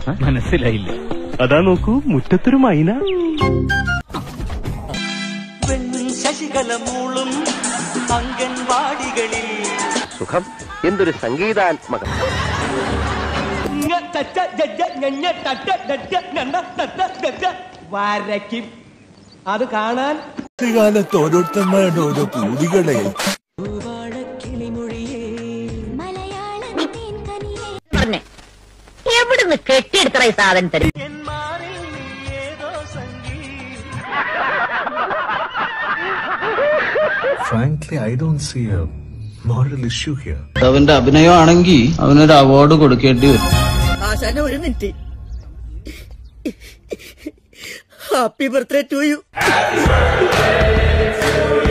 മനസ്സിലായില്ല അതാ നോക്കൂ മുറ്റത്തൊരു മൈന ശശികല മൂളും അംഗൻവാടികളിൽ സുഖം എന്തൊരു സംഗീതാത്മകം വരയ്ക്കും അത് കാണാൻ കാലത്ത് ഓരോരുത്തന്മാരുടെ ഓരോ പൂതികളെ പറഞ്ഞേ എവിടുന്ന് കെട്ടിയെടുത്തറ ഈ സാധനത്തിന് Frankly, I don't see a moral issue here. അവന്റെ അഭിനയമാണെങ്കിൽ അവനൊരു അവാർഡ് കൊടുക്കേണ്ടി വരും ആശാന ഒരു minute happy birthday to U